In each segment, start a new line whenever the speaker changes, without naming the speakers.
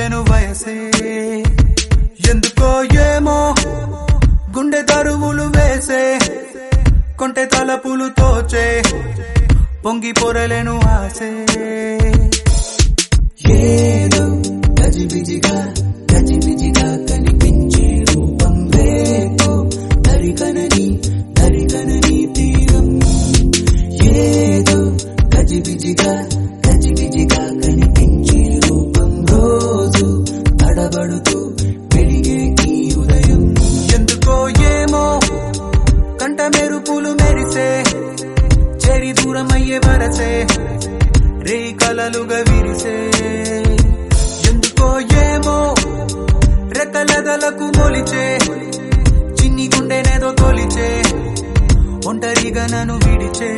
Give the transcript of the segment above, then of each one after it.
విరిసెను వయసే ఎందుకో ఏమో గుండె దరువులు వేసే కొంటె తలపులు తోచే పొంగి పొరలేను ఆసే
ఏదో గజిబిజిగా గజిబిజిగా కనిపించే రూపం రేపో దరికనని దరికనని తీరం ఏదో గజిబిజిగా గజిబిజిగా కనిపించే రూపం రోజు తడబడుతూ వెలిగే ఈ ఉదయం
ఎందుకో ఏమో కంట మెరుపులు మెరిసే చెరి దూరమయ్యే వరసే రే కలలుగా విరిసే ఎందుకో ఏమో రెక్కలగలకు మొలిచే చిన్ని గుండెనేదో తొలిచే ఒంటరిగా నన్ను విడిచే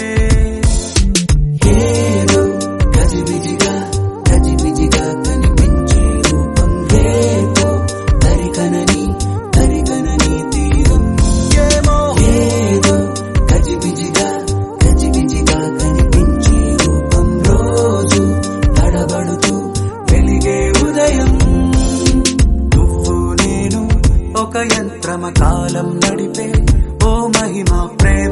ఏదో గజిబిజిగా గజిబిజిగా కనిపించే రూపం రేపో దరికనని దరికనని తీరం
ఏమో
ఏదో గజిబిజిగా గజిబిజిగా కనిపించే రూపం రోజు తడబడుతూ వెలిగే ఉదయం
నువ్వు నేను ఒక యంత్రమ కాలం నడిపే ఓ మహిమ ప్రేమ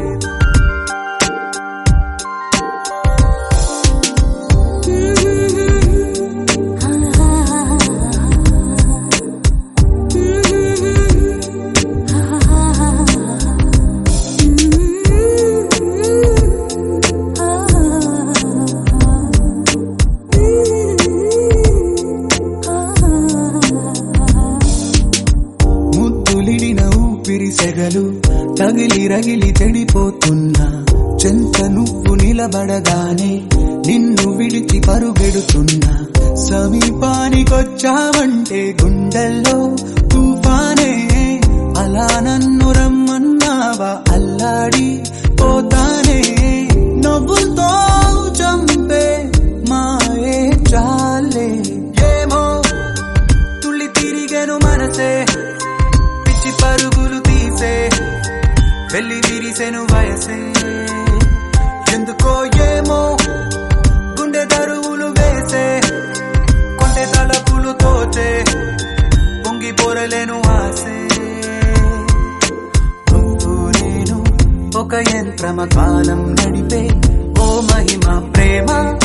ముద్దులిడిన ఊపిరి సెగలు తగిలి రగిలి చెడిపోతున్నా చెంత నువ్వు నిలబడగానే నిన్ను విడిచి పరుగెడుతున్నా సమీపానికొచ్చావంటే గుండెల్లో తుఫానే అలా నన్ను రమ్మన్నావా అల్లాడి పోతానే నవ్వుతో చంపే మాయే చాలే ఏమో తుళ్ళి తిరిగెను మనసే పిచ్చి పరుగులు తీసే వెళ్ళి విరిసెను వయసే ఎందుకో ఏమో గుండె దరువులు వేసే కొంటె తలపులు తోచే పొంగి పొరలేను ఆసే నువ్వు నేను ఒక యంత్రమ కాలం నడిపే ఓ మహిమ ప్రేమ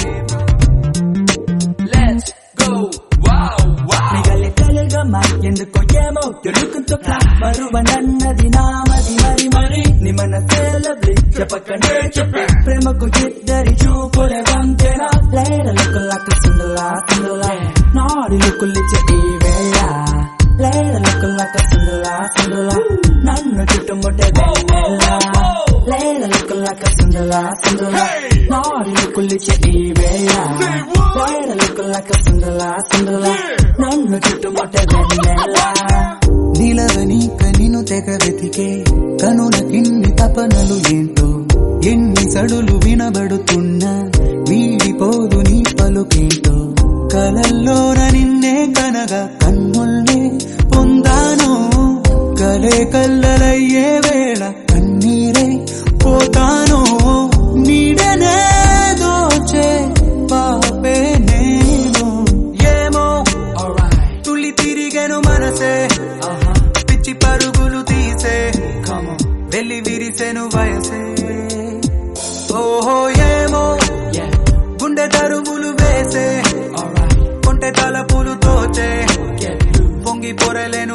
Let's go, wow, wow.
మిగలి కలగమా ఎందుకో ఏమో తెలుగుతో మరువనన్నది నామది మరి మరి నీ మన తేలది చెప్పకనే చెప్పే ప్రేమకు ఇద్దరి చూపులే వంతెన లేడలకు లక్క సుందలా సుందలా నాడులకు లిచ్చే ఈ వేళ లేడలకు లక్క సుందలా సుందలా నన్ను చుట్టుముట్టే వేళ లేడలకు లక్క సుందలా సుందలా నాడులకు లిచ్చే ఈ వేళ లేడలకు లక్క సుందలా సుందలా నన్ను చుట్టుముట్టే వేళ
నిలవని కనిను తెగ వెతికే కనులకిన్ని తపనలు ఏంటో ఎన్ని సడులు వినబడుతున్నా వీడిపోదు నీ పలుకేంటో కలల్లోన నిన్నే కనగా కన్నుల్నే పొందాను కలే కల్లలయ్యే వేళ కన్నీరే పోతాను నీడనే దోచే పాపే నేను ఏమో
Alright,
తుళ్ళి తిరిగెను మనసే
uh-huh,
పిచ్చి పరుగులు తీసే
come on,
వెళ్ళి విరిసెను వయసే ఓహో ఏమో
yeah,
గుండె దరువులు వేసే
alright,
కొంటె తలపులు తోచే
get through.
పొంగి పొరలే